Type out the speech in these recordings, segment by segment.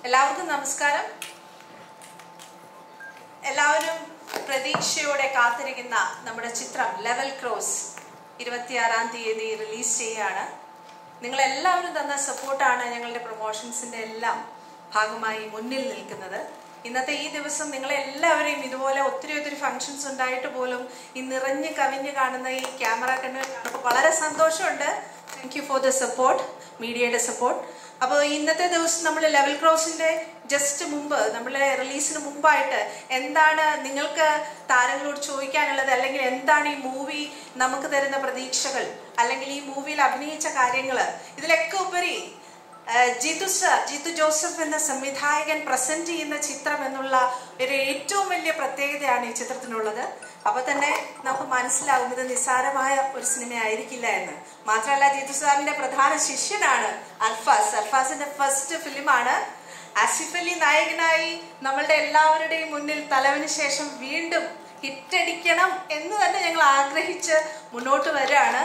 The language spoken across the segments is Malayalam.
എല്ലാവർക്കും നമസ്കാരം എല്ലാവരും പ്രതീക്ഷയോടെ കാത്തിരിക്കുന്ന നമ്മുടെ ചിത്രം ലെവൽ ക്രോസ് ഇരുപത്തിയാറാം തീയതി റിലീസ് ചെയ്യുകയാണ് നിങ്ങൾ എല്ലാവരും തന്ന സപ്പോർട്ടാണ് ഞങ്ങളുടെ പ്രൊമോഷൻസിന്റെ എല്ലാം ഭാഗമായി മുന്നിൽ നിൽക്കുന്നത് ഇന്നത്തെ ഈ ദിവസം നിങ്ങളെല്ലാവരെയും ഇതുപോലെ ഒത്തിരി ഒത്തിരി ഫങ്ഷൻസ് ഉണ്ടായിട്ട് പോലും ഈ നിറഞ്ഞ് കവിഞ്ഞ് കാണുന്ന ഈ ക്യാമറ കണ്ണ് കാണുമ്പോൾ വളരെ സന്തോഷമുണ്ട് thank you for the support മീഡിയയുടെ സപ്പോർട്ട് അപ്പോൾ ഇന്നത്തെ ദിവസം നമ്മൾ ലെവൽ ക്രോസിന്റെ ജസ്റ്റ് മുമ്പ് നമ്മളെ റിലീസിന് മുമ്പായിട്ട് എന്താണ് നിങ്ങൾക്ക് താരങ്ങളോട് ചോദിക്കാനുള്ളത് അല്ലെങ്കിൽ എന്താണ് ഈ മൂവി നമുക്ക് തരുന്ന പ്രതീക്ഷകൾ അല്ലെങ്കിൽ ഈ മൂവിയിൽ അഭിനയിച്ച കാര്യങ്ങൾ ഇതിലൊക്കെ ഉപരി ഏഹ് ജിതു സർ ജിതു ജോസഫ് എന്ന സംവിധായകൻ പ്രസന്റ് ചെയ്യുന്ന ചിത്രം എന്നുള്ള ഒരു ഏറ്റവും വലിയ പ്രത്യേകതയാണ് ഈ ചിത്രത്തിനുള്ളത് അപ്പൊ തന്നെ നമുക്ക് മനസ്സിലാവും ഇത് നിസ്സാരമായ ഒരു സിനിമ ആയിരിക്കില്ല എന്ന് മാത്രമല്ല ജിതു സാറിന്റെ പ്രധാന ശിഷ്യനാണ് അർഫാസ് അർഫാസിന്റെ ഫസ്റ്റ് ഫിലിമാണ് ആസിഫ് അലി നായകനായി നമ്മളുടെ എല്ലാവരുടെയും മുന്നിൽ തലവിന് ശേഷം വീണ്ടും ഹിറ്റടിക്കണം എന്ന് തന്നെ ഞങ്ങൾ ആഗ്രഹിച്ച് മുന്നോട്ട് വരികയാണ്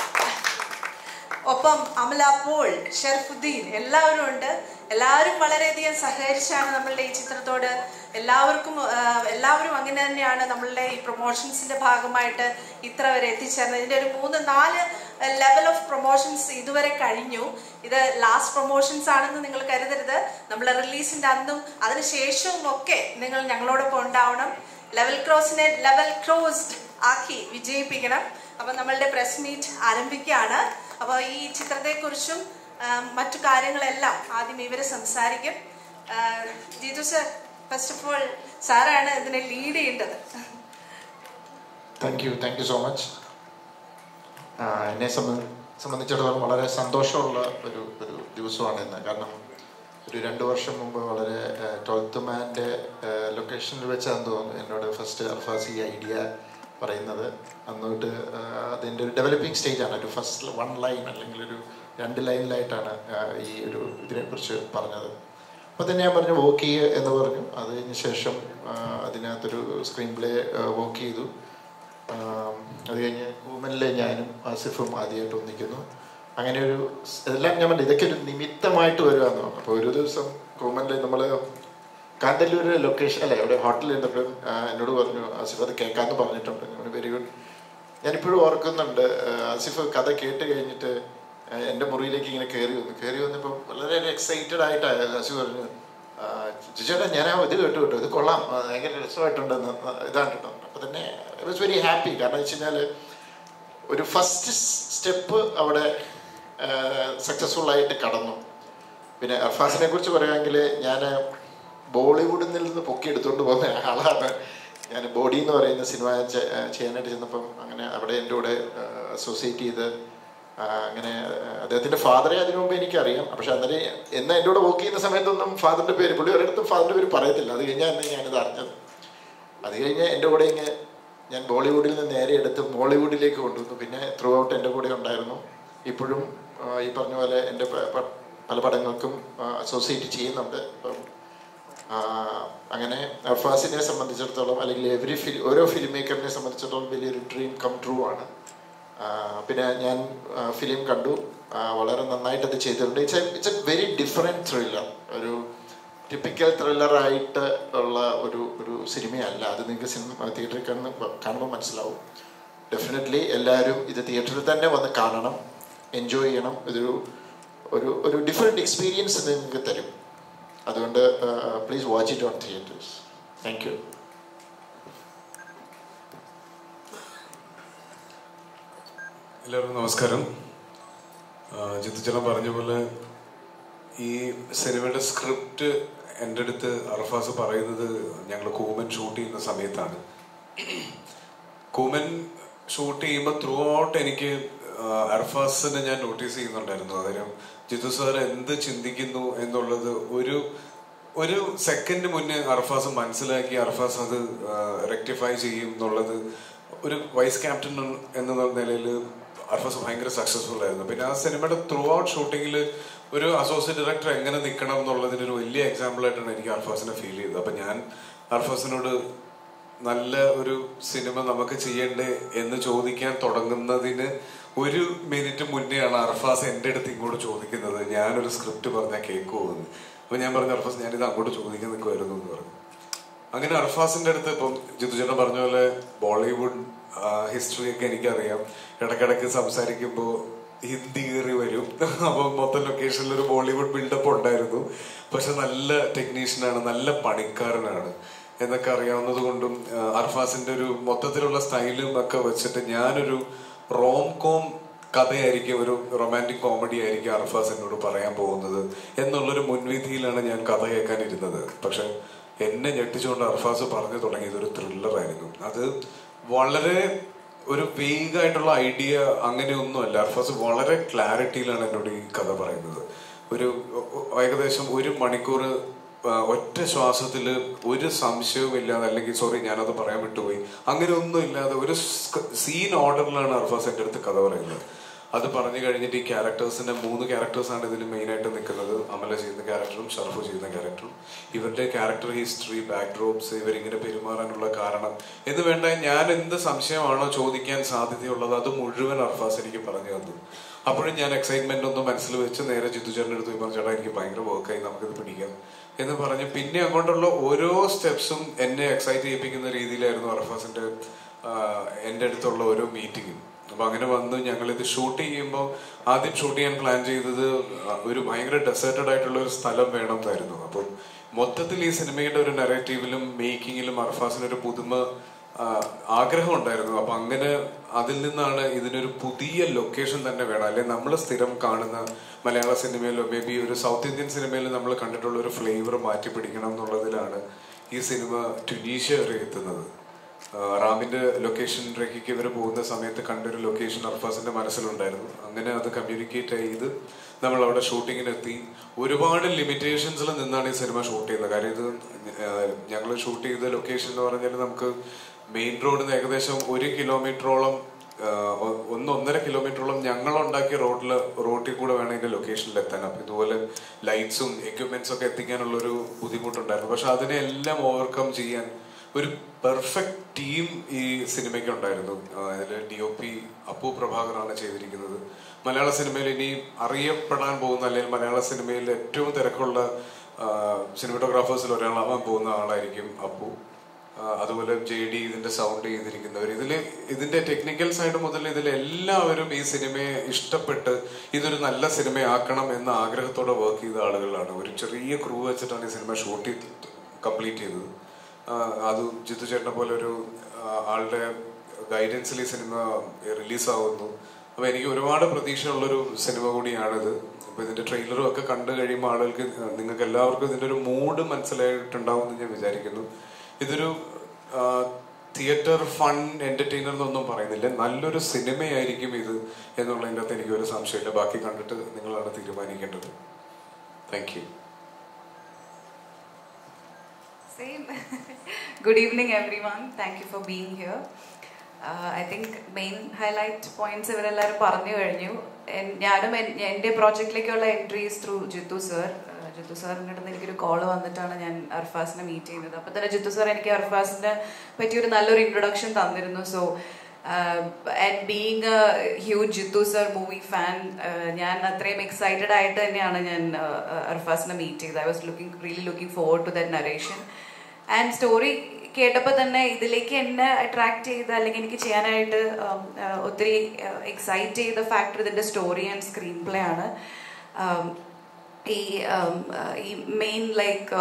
ഒപ്പം അമല പോൾ ഷെർഫുദ്ദീൻ എല്ലാവരും ഉണ്ട് എല്ലാവരും വളരെയധികം സഹകരിച്ചാണ് നമ്മളുടെ ഈ ചിത്രത്തോട് എല്ലാവർക്കും ആ, എല്ലാവരും അങ്ങനെ തന്നെയാണ് നമ്മളുടെ ഈ പ്രൊമോഷൻസിന്റെ ഭാഗമായിട്ട് ഇത്ര വരെ എത്തിച്ചേർന്നത് ഇതിന്റെ ഒരു മൂന്ന് നാല് ലെവൽ ഓഫ് പ്രൊമോഷൻസ് ഇതുവരെ കഴിഞ്ഞു ഇത് ലാസ്റ്റ് പ്രൊമോഷൻസ് ആണെന്ന് നിങ്ങൾ കരുതരുത് നമ്മളെ റിലീസിന്റെ അന്നും അതിനുശേഷവും ഒക്കെ നിങ്ങൾ ഞങ്ങളോടൊപ്പം ഉണ്ടാവണം ലെവൽ ക്രോസിനെ ലെവൽ ക്രോസ്ഡ് ആക്കി വിജയിപ്പിക്കണം അപ്പൊ നമ്മളുടെ പ്രസ് മീറ്റ് ആരംഭിക്കുകയാണ് അപ്പോൾ ഈ ചിത്രത്തെക്കുറിച്ചും ആ, മറ്റു കാര്യങ്ങളെല്ലാം ആദ്യം ഇവര് സംസാരിക്കും ആ, Jeethu sir first of all സാറാണ് ഇതിനെ ലീഡ് ചെയ്യേണ്ടത് thank you thank you so much എന്നെ സംബന്ധ- സംബന്ധിച്ചിടത്തോളം വളരെ സന്തോഷമുള്ള ഒരു ഒരു ദിവസമാണ് ഇന്ന് കാരണം ഒരു രണ്ട് വർഷം മുമ്പ് വളരെ ട്വൽത്ത് മാൻ്റെ ലൊക്കേഷനിൽ വെച്ചാന്ന് തോന്നുന്നു എന്നോട് ഫസ്റ്റ് അർഫാസ് ഈ ഐഡിയ പറയുന്നത് അന്നോട്ട് അതിൻ്റെ ഒരു ഡെവലപ്പിംഗ് സ്റ്റേജാണ് ഒരു ഫസ്റ്റ് വൺ ലൈൻ അല്ലെങ്കിൽ ഒരു രണ്ട് ലൈനിലായിട്ടാണ് ആ, ഈ ഒരു ഇതിനെക്കുറിച്ച് പറഞ്ഞത് അപ്പോൾ തന്നെ ഞാൻ പറഞ്ഞു വർക്ക് ചെയ്യുക എന്ന് പറഞ്ഞു അതിന് ശേഷം ആ, അതിനകത്തൊരു സ്ക്രീൻ പ്ലേ വർക്ക് ചെയ്തു ആം, അത് കഴിഞ്ഞ് വുമനിലെ ഞാനും ആസിഫും ആദ്യമായിട്ട് ഒന്നിക്കുന്നു അങ്ങനെ ഒരു സ് എല്ലാം ഞാൻ പറഞ്ഞു ഇതൊക്കെ ഒരു നിമിത്തമായിട്ട് വരുവാന്ന് പറഞ്ഞു അപ്പോൾ ഒരു ദിവസം വുമനിലെ നമ്മൾ കാന്തല്ലൂർ ലൊക്കേഷൻ അല്ല ഇവിടെ ഹോട്ടലിൽ ഇരുന്നപ്പോഴും ആ, എന്നോട് പറഞ്ഞു ആസിഫ് അത് കേൾക്കാമെന്ന് പറഞ്ഞിട്ടുണ്ട് ഞാൻ വെരി ഗുഡ് ഞാനിപ്പോഴും ഓർക്കുന്നുണ്ട് ആ, ആസിഫ് കഥ കേട്ട് കഴിഞ്ഞിട്ട് ആ, എൻ്റെ മുറിയിലേക്ക് ഇങ്ങനെ കയറി വന്നു കയറി വന്നപ്പോൾ വളരെ എക്സൈറ്റഡ് ആയിട്ട് ആസിഫ് പറഞ്ഞു ആ, ചേട്ടാ ഞാൻ ആ ഇത് കേട്ടു കേട്ടോ ഇത് കൊള്ളാം ആ, ഭയങ്കര രസമായിട്ടുണ്ടെന്ന് ഇതാണ് കേട്ടോ അപ്പോൾ തന്നെ ഐ വാസ് വെരി ഹാപ്പി കാരണം വെച്ച് കഴിഞ്ഞാൽ ഒരു ഫസ്റ്റ് സ്റ്റെപ്പ് അവിടെ സക്സസ്ഫുൾ ആയിട്ട് കടന്നു പിന്നെ അർഫാസിനെ കുറിച്ച് പറയുകയാണെങ്കിൽ ഞാൻ ബോളിവുഡിൽ നിന്ന് പൊക്കി എടുത്തുകൊണ്ട് പോകുന്ന ആളാണ് ഞാൻ ബോഡി എന്ന് പറയുന്ന സിനിമ ചെ- ചെയ്യാനായിട്ട് ചെന്നപ്പം അങ്ങനെ അവിടെ എൻ്റെ കൂടെ അസോസിയേറ്റ് ചെയ്ത് ആ, അങ്ങനെ ആ, അദ്ദേഹത്തിന്റെ ഫാദറെ അതിനു മുമ്പ് എനിക്കറിയാം പക്ഷെ അന്നേരം എന്നാ എൻ്റെ കൂടെ വർക്ക് ചെയ്യുന്ന സമയത്തൊന്നും ഫാദറിന്റെ പേര് പുള്ളി ഒരിടത്തും ഫാദറിന്റെ പേര് പറയത്തില്ല അത് കഴിഞ്ഞാൽ അന്ന് ഞാനിത് അറിഞ്ഞത് അത് കഴിഞ്ഞ് എൻ്റെ കൂടെ ഇങ്ങ് ഞാൻ ബോളിവുഡിൽ നിന്ന് നേരെ എടുത്ത് മോളിവുഡിലേക്ക് കൊണ്ടുവന്നു പിന്നെ ത്രൂ ഔട്ട് എൻ്റെ കൂടെ ഉണ്ടായിരുന്നു ഇപ്പോഴും ആ, ഈ പറഞ്ഞ പോലെ എൻ്റെ പ- പ- പല പടങ്ങൾക്കും അസോസിയേറ്റ് ചെയ്യുന്നുണ്ട് അപ്പം ആ, അങ്ങനെ അർഫാസിനെ സംബന്ധിച്ചിടത്തോളം അല്ലെങ്കിൽ എവറി ഫിലിം ഓരോ ഫിലിം മേക്കറിനെ സംബന്ധിച്ചിടത്തോളം വലിയൊരു ഡ്രീം കം ട്രൂ ആണ് ആ, പിന്നെ ഞാൻ ഫിലിം കണ്ടു ആ, വളരെ നന്നായിട്ട് അത് ചെയ്തിട്ടുണ്ട് it's it's a very different thriller ഒരു ടിപ്പിക്കൽ ത്രില്ലറായിട്ട് ഉള്ള ഒരു ഒരു സിനിമയല്ല അത് നിങ്ങൾക്ക് സിനിമ തിയേറ്ററിൽ കാണുന്ന കാണുമ്പോൾ മനസ്സിലാവും ഡെഫിനറ്റ്ലി എല്ലാവരും ഇത് തിയേറ്ററിൽ തന്നെ വന്ന് കാണണം എൻജോയ് ചെയ്യണം ഇതൊരു ഒരു ഒരു ഡിഫറെൻറ്റ് എക്സ്പീരിയൻസ് നിങ്ങൾക്ക് തരും അതുകൊണ്ട് please watch it on theatres thank you എല്ലാവർക്കും നമസ്കാരം ജിത്തുചേട്ടൻ പറഞ്ഞ പോലെ ഈ സിനിമയുടെ സ്ക്രിപ്റ്റ് എൻ്റെ അടുത്ത് അർഫാസ് പറയുന്നത് ഞങ്ങൾ കൂമൻ ഷൂട്ട് ചെയ്യുന്ന സമയത്താണ് കൂമൻ ഷൂട്ട് ചെയ്യുമ്പോൾ ത്രൂ ഔട്ട് എനിക്ക് ആ, അർഫാസിനെ ഞാൻ നോട്ടീസ് ചെയ്യുന്നുണ്ടായിരുന്നു അന്നേരം ജിത്തു സാർ എന്ത് ചിന്തിക്കുന്നു എന്നുള്ളത് ഒരു ഒരു സെക്കൻഡ് മുന്നേ അർഫാസ് മനസ്സിലാക്കി അർഫാസ് അത് റെക്ടിഫൈ ചെയ്യും എന്നുള്ളത് ഒരു വൈസ് ക്യാപ്റ്റൻ എന്ന നിലയിൽ അർഫാസ് ഭയങ്കര സക്സസ്ഫുൾ ആയിരുന്നു പിന്നെ ആ സിനിമയുടെ ത്രൂ ഔട്ട് ഷൂട്ടിങ്ങിൽ ഒരു അസോസിയേറ്റ് ഡയറക്ടർ എങ്ങനെ നിൽക്കണം എന്നുള്ളതിന് ഒരു വലിയ എക്സാമ്പിൾ ആയിട്ടാണ് എനിക്ക് അർഫാസിനെ ഫീൽ ചെയ്തത് അപ്പൊ ഞാൻ അർഫാസിനോട് നല്ല ഒരു സിനിമ നമുക്ക് ചെയ്യണ്ടേ എന്ന് ചോദിക്കാൻ തുടങ്ങുന്നതിന് ഒരു മിനിറ്റ് മുന്നെയാണ് അർഫാസ് എൻ്റെ അടുത്ത് ഇങ്ങോട്ട് ചോദിക്കുന്നത് ഞാനൊരു സ്ക്രിപ്റ്റ് പറഞ്ഞാൽ കേൾക്കുമോ എന്ന് അപ്പൊ ഞാൻ പറഞ്ഞു അർഫാസ് ഞാനിത് അങ്ങോട്ട് ചോദിക്കാൻ നിൽക്കുമായിരുന്നു എന്ന് പറഞ്ഞു അങ്ങനെ അർഫാസിന്റെ അടുത്ത് ഇപ്പം ജിതുചേട്ടൻ പറഞ്ഞ പോലെ ബോളിവുഡ് ഹിസ്റ്ററി ഒക്കെ എനിക്കറിയാം ഇടക്കിടക്ക് സംസാരിക്കുമ്പോൾ ഹിന്ദി കയറി വരും അപ്പൊ മൊത്തം ലൊക്കേഷനിൽ ഒരു ബോളിവുഡ് ബിൽഡപ്പ് ഉണ്ടായിരുന്നു പക്ഷെ നല്ല ടെക്നീഷ്യനാണ് നല്ല പണിക്കാരനാണ് എന്നൊക്കെ അറിയാവുന്നത് കൊണ്ടും ആ, അർഫാസിന്റെ ഒരു മൊത്തത്തിലുള്ള സ്റ്റൈലും ഒക്കെ വെച്ചിട്ട് ഞാനൊരു റോം കോം കഥയായിരിക്കും ഒരു റൊമാൻറ്റിക് കോമഡി ആയിരിക്കും അർഫാസ് എന്നോട് പറയാൻ പോകുന്നത് എന്നുള്ളൊരു മുൻവിധിയിലാണ് ഞാൻ കഥ കേൾക്കാൻ ഇരുന്നത് പക്ഷെ എന്നെ ഞെട്ടിച്ചുകൊണ്ട് അർഫാസ് പറഞ്ഞു തുടങ്ങിയത് ഒരു ത്രില്ലറായിരുന്നു അത് വളരെ ഒരു വേഗായിട്ടുള്ള ഐഡിയ അങ്ങനെയൊന്നുമല്ല അർഫാസ് വളരെ ക്ലാരിറ്റിയിലാണ് എന്നോട് ഈ കഥ പറയുന്നത് ഒരു ഒ- ഒ- ഏകദേശം ഒരു മണിക്കൂർ ആ, ഒറ്റ ശ്വാസത്തിൽ ഒരു സംശയവും ഇല്ലാതെ അല്ലെങ്കിൽ സോറി ഞാനത് പറയാൻ വിട്ടുപോയി അങ്ങനെ ഒന്നും ഇല്ലാതെ ഒരു സീൻ ഓർഡറിലാണ് അർഫാസ് എൻ്റെ അടുത്ത് കഥ പറയുന്നത് അത് പറഞ്ഞു കഴിഞ്ഞിട്ട് ഈ ക്യാരക്ടേഴ്സിന്റെ മൂന്ന് ക്യാരക്ടേഴ്സാണ് ഇതിൽ മെയിൻ ആയിട്ട് നിൽക്കുന്നത് അമല ചെയ്യുന്ന ക്യാരക്ടറും ഷർഫു ചെയ്യുന്ന ക്യാരക്ടറും ഇവരുടെ ക്യാരക്ടർ ഹിസ്റ്ററി ബാക്ക്ഡ്രോപ്സ് ഇവരിങ്ങനെ പെരുമാറാനുള്ള കാരണം എന്ന് വേണ്ട ഞാൻ എന്ത് സംശയമാണോ ചോദിക്കാൻ സാധ്യതയുള്ളത് അത് മുഴുവൻ അർഫാസ് എനിക്ക് പറഞ്ഞു തന്നു അപ്പോഴും ഞാൻ എക്സൈറ്റ്മെന്റ് ഒന്നും മനസ്സിൽ വെച്ച് നേരെ ജിത്തുചേട്ടൻ്റെ അടുത്ത് പോയി പറഞ്ഞു ചേട്ടാ എനിക്ക് ഭയങ്കര വർക്കായി നമുക്കിത് പിടിക്കാം എന്ന് പറഞ്ഞ് പിന്നെ അങ്ങോട്ടുള്ള ഓരോ സ്റ്റെപ്സും എന്നെ എക്സൈറ്റ് ചെയ്യിപ്പിക്കുന്ന രീതിയിലായിരുന്നു അർഫാസിന്റെ ആഹ്, എൻ്റെ അടുത്തുള്ള ഓരോ മീറ്റിങ്ങും അപ്പൊ അങ്ങനെ വന്ന് ഞങ്ങൾ ഇത് ഷൂട്ട് ചെയ്യുമ്പോൾ ആദ്യം ഷൂട്ട് ചെയ്യാൻ പ്ലാൻ ചെയ്തത് ഒരു ഭയങ്കര ഡെസേർട്ടഡ് ആയിട്ടുള്ള ഒരു സ്ഥലം വേണം എന്നായിരുന്നു അപ്പം മൊത്തത്തിൽ ഈ സിനിമയുടെ ഒരു നെറേറ്റീവിലും മേക്കിങ്ങിലും അർഫാസിനൊരു പുതുമ ആ, ആഗ്രഹം ഉണ്ടായിരുന്നു അപ്പൊ അങ്ങനെ അതിൽ നിന്നാണ് ഇതിനൊരു പുതിയ ലൊക്കേഷൻ തന്നെ വേണം അല്ലെ നമ്മൾ സ്ഥിരം കാണുന്ന മലയാള സിനിമയിലോ മേ ബി ഒരു സൗത്ത് ഇന്ത്യൻ സിനിമയിൽ നമ്മൾ കണ്ടിട്ടുള്ള ഒരു ഫ്ലേവർ മാറ്റി പിടിക്കണം എന്നുള്ളതിലാണ് ഈ സിനിമ ടുനീഷ്യ വരെ എത്തുന്നത് ആ, റാമിന്റെ ലൊക്കേഷനിലേക്ക് ഇവർ പോകുന്ന സമയത്ത് കണ്ടൊരു ലൊക്കേഷൻ അർഫാസിന്റെ മനസ്സിലുണ്ടായിരുന്നു അങ്ങനെ അത് കമ്മ്യൂണിക്കേറ്റ് ചെയ്ത് നമ്മൾ അവിടെ ഷൂട്ടിങ്ങിനെത്തി ഒരുപാട് ലിമിറ്റേഷൻസിൽ നിന്നാണ് ഈ സിനിമ ഷൂട്ട് ചെയ്യുന്നത് കാര്യം ഇത് ഞങ്ങൾ ഷൂട്ട് ചെയ്ത ലൊക്കേഷൻ എന്ന് പറഞ്ഞാൽ നമുക്ക് മെയിൻ റോഡിൽ നിന്ന് ഏകദേശം ഒരു കിലോമീറ്ററോളം ആ, ഒ- ഒന്ന് ഒന്നര കിലോമീറ്ററോളം ഞങ്ങൾ ഉണ്ടാക്കിയ റോഡിൽ റോട്ടിൽ കൂടെ വേണം ഇതിന്റെ ലൊക്കേഷനിൽ എത്താൻ അപ്പൊ ഇതുപോലെ ലൈറ്റ്സും എക്യുപ്മെന്റ്സും ഒക്കെ എത്തിക്കാനുള്ള ഒരു ബുദ്ധിമുട്ടുണ്ടായിരുന്നു പക്ഷെ അതിനെ എല്ലാം ഓവർകം ചെയ്യാൻ ഒരു പെർഫെക്റ്റ് ടീം ഈ സിനിമയ്ക്ക് ഉണ്ടായിരുന്നു അതിൽ ഡി ഒ പി അപ്പു പ്രഭാകറാണ് ചെയ്തിരിക്കുന്നത് മലയാള സിനിമയിൽ ഇനി അറിയപ്പെടാൻ പോകുന്ന അല്ലെങ്കിൽ മലയാള സിനിമയിൽ ഏറ്റവും തിരക്കുള്ള സിനിമറ്റോഗ്രാഫേഴ്സിൽ ഒരാളാവാൻ പോകുന്ന ആളായിരിക്കും അപ്പു ആ, അതുപോലെ ജെ ഡി ഇതിന്റെ സൗണ്ട് ചെയ്തിരിക്കുന്നവർ ഇതിൽ ഇതിന്റെ ടെക്നിക്കൽ സൈഡ് മുതൽ ഇതിൽ എല്ലാവരും ഈ സിനിമയെ ഇഷ്ടപ്പെട്ട് ഇതൊരു നല്ല സിനിമയാക്കണം എന്ന ആഗ്രഹത്തോടെ വർക്ക് ചെയ്ത ആളുകളാണ് ഒരു ചെറിയ ക്രൂ വെച്ചിട്ടാണ് ഈ സിനിമ ഷൂട്ട് ചെയ്ത് കംപ്ലീറ്റ് ചെയ്തത് ആ, അത് ജിത്തു ചേട്ടനെ പോലെ ഒരു ആ, ആളുടെ ഗൈഡൻസിൽ ഈ സിനിമ റിലീസാവുന്നു അപ്പൊ എനിക്ക് ഒരുപാട് പ്രതീക്ഷയുള്ളൊരു സിനിമ കൂടിയാണിത് അപ്പൊ ഇതിന്റെ ട്രെയിലറും ഒക്കെ കണ്ടു കഴിയുമ്പോൾ ആളുകൾക്ക് നിങ്ങൾക്ക് എല്ലാവർക്കും ഇതിന്റെ ഒരു മൂഡ് മനസ്സിലായിട്ടുണ്ടാവും എന്ന് ഞാൻ വിചാരിക്കുന്നു ഇതൊരു തിയേറ്റർ ഫൺ എന്റർടൈനർ എന്നൊന്നും പറയുന്നില്ല നല്ലൊരു സിനിമയായിരിക്കും ഇത് എന്നുള്ളതിൻ്റെ അകത്ത് എനിക്ക് ഒരു സംശയമില്ല ബാക്കി കണ്ടിട്ട് നിങ്ങളാണ് തീരുമാനിക്കേണ്ടത് thank you Same. Good evening, everyone. Thank you for being here. Uh, I think main highlight points ഇവരെല്ലാവരും പറഞ്ഞു കഴിഞ്ഞു എൻ- ഞാനും എൻ- എൻ്റെ പ്രോജക്റ്റിലേക്കുള്ള entries through Jithu sir Jithu സാറിൻ്റെ അടുത്ത് എനിക്കൊരു കോൾ വന്നിട്ടാണ് ഞാൻ അർഫാസിനെ മീറ്റ് ചെയ്യുന്നത് അപ്പോൾ തന്നെ ജിത്തു സാർ എനിക്ക് അർഫാസിനെ പറ്റിയൊരു നല്ലൊരു ഇൻട്രൊഡക്ഷൻ തന്നിരുന്നു so and being a huge Jithu sir movie fan ഞാൻ അത്രയും എക്സൈറ്റഡ് ആയിട്ട് തന്നെയാണ് ഞാൻ uh, അർഫാസിനെ മീറ്റ് ചെയ്തത് I was looking really looking forward to that narration and story കേട്ടപ്പോൾ തന്നെ ഇതിലേക്ക് എന്നെ അട്രാക്ട് ചെയ്ത അല്ലെങ്കിൽ എനിക്ക് ചെയ്യാനായിട്ട് ഉം, ആ, ഒത്തിരി എക്സൈറ്റ് ചെയ്ത ഫാക്ടർ ഇതിൻ്റെ സ്റ്റോറി ആൻഡ് സ്ക്രീൻ പ്ലേ ആണ് ഉം, ഈ ഉം, ആ, ഈ മെയിൻ ലൈക്ക്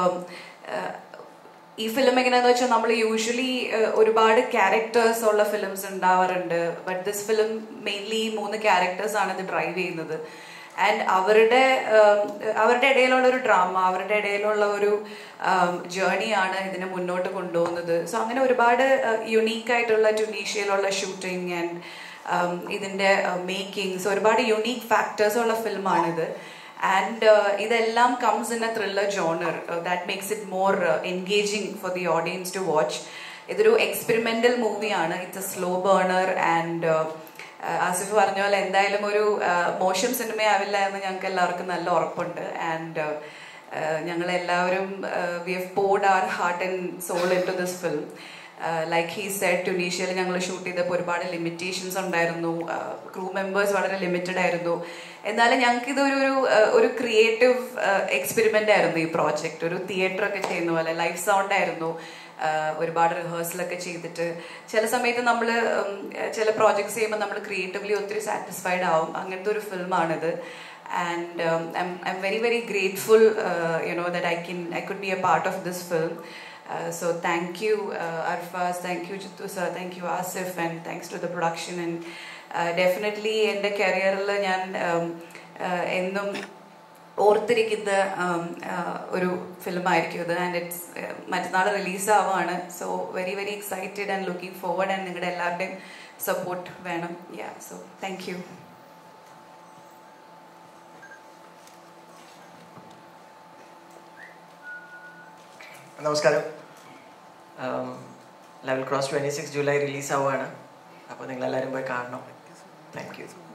ഈ ഫിലിം എങ്ങനെയാന്ന് വെച്ചാൽ നമ്മൾ യൂഷ്വലി ഒരുപാട് ക്യാരക്ടേഴ്സ് ഉള്ള ഫിലിംസ് ഉണ്ടാവാറുണ്ട് ബട്ട് ദിസ് ഫിലിം മെയിൻലി ഈ മൂന്ന് ക്യാരക്ടേഴ്സ് ആണ് ഇത് ഡ്രൈവ് ചെയ്യുന്നത് ആൻഡ് അവരുടെ ഉം, അവരുടെ ഇടയിലുള്ള ഒരു ഡ്രാമ അവരുടെ ഇടയിലുള്ള ഒരു ജേണിയാണ് ഇതിനെ മുന്നോട്ട് കൊണ്ടുപോകുന്നത് സോ അങ്ങനെ ഒരുപാട് യുണീക്ക് ആയിട്ടുള്ള ടുണീഷ്യയിലുള്ള ഷൂട്ടിങ് ആൻഡ് ഇതിന്റെ മേക്കിങ്സ് ഒരുപാട് യുണീക്ക് ഫാക്ടേഴ്സ് ഉള്ള ഫിലിമാണിത് ആൻഡ് ഇതെല്ലാം comes in a thriller genre that makes it more engaging for the audience to watch ഇതൊരു എക്സ്പെരിമെന്റൽ മൂവിയാണ് it's a slow burner and Asif പറഞ്ഞ പോലെ എന്തായാലും ഒരു uh, മോശം സിനിമയാവില്ല എന്ന് ഞങ്ങൾക്ക് എല്ലാവർക്കും നല്ല ഉറപ്പുണ്ട് ആൻഡ് ഞങ്ങൾ എല്ലാവരും we have poured our heart and soul into this film like he said ടുണീഷ്യയിൽ ഞങ്ങൾ ഷൂട്ട് ചെയ്തപ്പോൾ ഒരുപാട് ലിമിറ്റേഷൻസ് ഉണ്ടായിരുന്നു ക്രൂ മെമ്പേഴ്സ് വളരെ ലിമിറ്റഡ് ആയിരുന്നു എന്നാലും ഞങ്ങൾക്ക് ഇതൊരു ഒരു uh, ഒരു ക്രിയേറ്റീവ് എക്സ്പെരിമെന്റ് ആയിരുന്നു ഈ പ്രോജക്റ്റ് ഒരു തിയേറ്റർ ഒക്കെ ചെയ്യുന്ന പോലെ ലൈവ് സൗണ്ട് ആയിരുന്നു ആഹ് ഒരുപാട് റിഹേഴ്സലൊക്കെ ചെയ്തിട്ട് ചില സമയത്ത് നമ്മൾ ചില പ്രോജക്ട്സ് ചെയ്യുമ്പോൾ നമ്മൾ ക്രിയേറ്റീവ്ലി ഒത്തിരി സാറ്റിസ്ഫൈഡ് ആവും അങ്ങനത്തെ ഒരു ഫിലിമാണിത് and I'm very very grateful you know that I can I could be a part of this film so thank you Arfaz thank you Jithu sir thank you Asif and thanks to the production and definitely എൻ്റെ കരിയറിൽ ഞാൻ um, uh, എന്നും ഓർത്തിരിക്കുന്ന um, uh, ഒരു ഫിലിമായിരിക്കും ഇത് ആൻഡ് ഇറ്റ്സ് മറ്റന്നാൾ റിലീസ് ആവുകയാണ് so very very excited and looking forward and നിങ്ങളുടെ എല്ലാവരുടെയും സപ്പോർട്ട് വേണം യാ സോ താങ്ക് യു നമസ്കാരം Level Cross twenty six July release ആവുകയാണ് അപ്പോൾ നിങ്ങളെല്ലാവരും പോയി കാണണം താങ്ക് യു